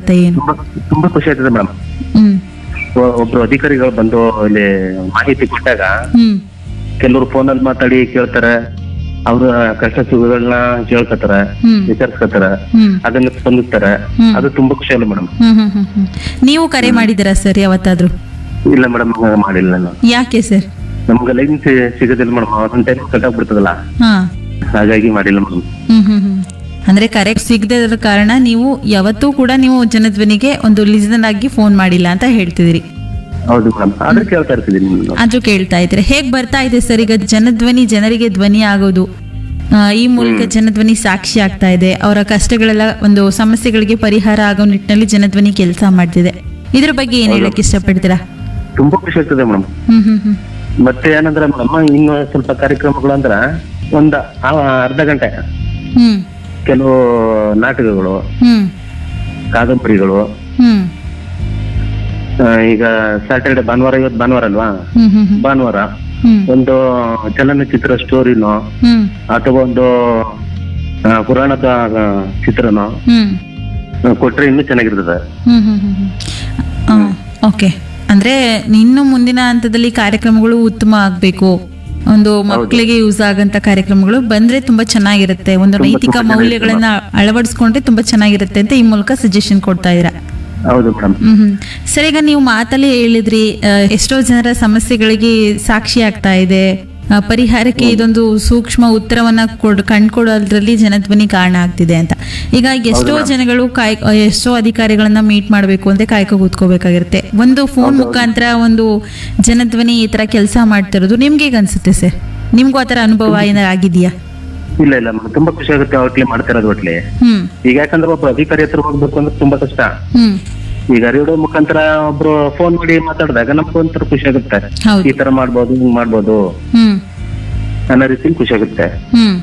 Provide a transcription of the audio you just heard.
ಆಗತ್ತಾ ಏನು ತುಂಬಾ ತುಂಬಾ ಖುಷಿ ಆಗ್ತದೆ ಮೇಡಮ್ ಹ್ಮ್ ಒಬ್ರು ಅಧಿಕಾರಿಗಳು ಬಂದು ಇಲ್ಲಿ ಮಾಹಿತಿ ಕೊಟ್ಟಾಗ ಹ್ಮ್ ಕೆಲವರು ಫೋನಲ್ಲಿ ಮಾತಾಡಿ ಕೇಳ್ತಾರೆ ಅವ್ರ ಕಷ್ಟ ಸುಖಗಳನ್ನ ಕೇಳ್ಕೊತಾರ ಹ್ಮ್ ವಿಚಾರಿಸ್ಕೊತಾರ ಹ್ಮ್ ಅದನ್ನ ಸ್ಪಂದಿಸ್ತಾರ ಹ್ಮ್. ಅದು ತುಂಬಾ ಖುಷಿ ಅಲ್ಲ ಮೇಡಮ್ ಹ್ಮ್ ಹ್ಮ್ ಹ್ಮ್ ಹ್ಮ್ ನೀವು ಕರೆ ಮಾಡಿದ್ದೀರಾ ಸರ್ ಯಾವತ್ತಾದ್ರೂ ಇಲ್ಲ ಮೇಡಮ್ ಮಾಡಿಲ್ಲ ನಾನು ಯಾಕೆ ಸರ್ ನಮ್ಗೆ ಲೈನ್ ಸಿಗೋದಿಲ್ಲ ಮೇಡಮ್ ಒಂದ್ ಟೈಮ್ ಕಟ್ಟಾಗ್ಬಿಡ್ತದಲ್ಲ ಹಾ ಹಾಗಾಗಿ ಮಾಡಿಲ್ಲ ಮೇಡಮ್ ಹ್ಮ್ ಹ್ಮ್ ಹ್ಮ್ ಅಂದ್ರೆ ಕರೆಕ್ಟ್ ಸಿಗದೆ ಇರೋ ಕಾರಣ ನೀವು ಯಾವತ್ತೂ ಕೂಡ ನೀವು ಜನಧ್ವನಿಗೆ ಒಂದು ಲಿಸನ್ ಆಗಿ ಫೋನ್ ಮಾಡಿಲ್ಲ ಅಂತ ಹೇಳ್ತಿದ್ದೀರಿ ಹೌದು ಮೇಡಮ್ ಆದ್ರೆ ಕೇಳ್ತಾ ಇರ್ತಿದ್ದೀನಿ ನಾನು. ಆದ್ರೂ ಕೇಳ್ತಾ ಇದ್ರೆ ಹೇಗ್ ಬರ್ತಾ ಇದೆ ಸರ್ ಈಗ ಜನಧ್ವನಿ ಜನರಿಗೆ ಧ್ವನಿ ಆಗೋದು ಆ, ಈ ಮೂಲಕ ಜನಧ್ವನಿ ಸಾಕ್ಷಿ ಆಗ್ತಾ ಇದೆ ಅವರ ಕಷ್ಟಗಳೆಲ್ಲ ಒಂದು ಸಮಸ್ಯೆಗಳಿಗೆ ಪರಿಹಾರ ಆಗೋ ನಿಟ್ಟಿನಲ್ಲಿ ಜನಧ್ವನಿ ಕೆಲಸ ಮಾಡ್ತಿದೆ ಇದ್ರ ಬಗ್ಗೆ ಏನ್ ಹೇಳಕ್ ಇಷ್ಟಪಡ್ತೀರಾ ತುಂಬಾ ಖುಷಿ ಆಗ್ತದೆ ಮೇಡಮ್ ಹ್ಮ್ ಹ್ಮ್ ಹ್ಮ್ ಮತ್ತೆ ಏನಂದ್ರೆ ಮೇಡಮ್ ಇನ್ನು ಸ್ವಲ್ಪ ಕಾರ್ಯಕ್ರಮಗಳು ಅಂದ್ರ ಒಂದ್ ಆ- ಅರ್ಧ ಗಂಟೆ ಹ್ಮ್ ಕೆಲವು ನಾಟಕಗಳು ಹ್ಮ್ ಕಾದಂಬರಿಗಳು ಹ್ಮ್ ಆ, ಈಗ ಸ್ಯಾಟರ್ಡೆ ಭಾನುವಾರ ಇವತ್ತು ಭಾನುವಾರ ಅಲ್ವಾ ಹ್ಮ್ ಹ್ಮ್ ಹ್ಮ್ ಭಾನುವಾರ ಹ್ಮ್ ಒಂದು ಚಲನಚಿತ್ರ ಸ್ಟೋರಿನೋ ಹ್ಮ್ ಅಥವಾ ಒಂದು ಆ, ಪುರಾಣದ ಆ, ಚಿತ್ರನೋ ಹ್ಮ್ ಆ, ಕೊಟ್ರೆ ಇನ್ನೂ ಚೆನ್ನಾಗಿರ್ತದೆ ಹ್ಮ್ ಹ್ಮ್ ಹ್ಮ್ ಹ್ಮ್ ಓಕೆ ಅಂದ್ರೆ ಇನ್ನು ಮುಂದಿನ ಹಂತದಲ್ಲಿ ಕಾರ್ಯಕ್ರಮಗಳು ಉತ್ತಮ ಆಗ್ಬೇಕು ಒಂದು ಮಕ್ಕಳಿಗೆ ಯೂಸ್ ಆಗಂತ ಕಾರ್ಯಕ್ರಮಗಳು ಬಂದ್ರೆ ತುಂಬಾ ಚೆನ್ನಾಗಿರುತ್ತೆ ಒಂದು ನೈತಿಕ ಮೌಲ್ಯಗಳನ್ನ ಅಳವಡಿಸ್ಕೊಂಡ್ರೆ ತುಂಬಾ ಚೆನ್ನಾಗಿರುತ್ತೆ ಅಂತ ಈ ಮೂಲಕ ಸಜೆಷನ್ ಕೊಡ್ತಾ ಇದ್ದೀರಾ ಹೌದು ಮೇಡಮ್ ಹ್ಮ್ ಹ್ಮ್ ಸರ್ ಈಗ ನೀವು ಮಾತಲ್ಲಿ ಹೇಳಿದ್ರಿ ಆ, ಎಷ್ಟೋ ಜನರ ಸಮಸ್ಯೆಗಳಿಗೆ ಸಾಕ್ಷಿ ಆಗ್ತಾ ಇದೆ ಆ, ಪರಿಹಾರಕ್ಕೆ ಇದೊಂದು ಸೂಕ್ಷ್ಮ ಉತ್ತರವನ್ನ ಕೊಡ್ ಕಂಡ್ಕೊಡೋದ್ರಲ್ಲಿ ಜನಧ್ವನಿ ಕಾರಣ ಆಗ್ತಿದೆ ಅಂತ ಈಗ ಎಷ್ಟೋ ಜನಗಳು ಕಾಯ್ ಆ, ಎಷ್ಟೋ ಅಧಿಕಾರಿಗಳನ್ನ ಮೀಟ್ ಮಾಡಬೇಕು ಅಂದ್ರೆ ಕಾಯ್ಕೊ ಕೂತ್ಕೋಬೇಕಾಗಿರುತ್ತೆ ಒಂದು ಫೋನ್ ಮುಖಾಂತರ ಒಂದು ಜನಧ್ವನಿ ಈ ತರ ಕೆಲಸ ಮಾಡ್ತಿರೋದು ನಿಮ್ಗೆ ಹೇಗೆ ಅನ್ಸುತ್ತೆ ಸರ್ ನಿಮ್ಗೂ ಆ ಥರ ಅನುಭವ ಏನಾರು ಆಗಿದೆಯಾ ಇಲ್ಲ ಇಲ್ಲ ಮೇಡಮ್ ತುಂಬಾ ಖುಷಿ ಆಗುತ್ತೆ ಒಟ್ಲಿ ಮಾಡ್ತಿರೋದು ಒಟ್ಲಿ ಹ್ಮ್ ಈಗ ಯಾಕಂದ್ರೆ ಒಬ್ಬ ಅಧಿಕಾರಿ ಹತ್ರ ಹೋಗ್ಬೇಕು ಅಂದ್ರೆ ತುಂಬಾ ಕಷ್ಟ ಹ್ಮ್ ಈಗ ರೇಡಿಯೋ ಮುಖಾಂತರ ಒಬ್ರು ಫೋನ್ ಮಾಡಿ ಮಾತಾಡಿದಾಗ ನಮ್ಗೆ ಒಂಥರ ಖುಷಿ ಆಗುತ್ತೆ ಹೌದು ಈ ತರ ಮಾಡ್ಬೋದು ಹಿಂಗ್ ಮಾಡ್ಬೋದು ಹ್ಮ್ ಅನ್ನೋ ರೀತಿಲಿ ಖುಷಿ ಆಗುತ್ತೆ ಹ್ಮ್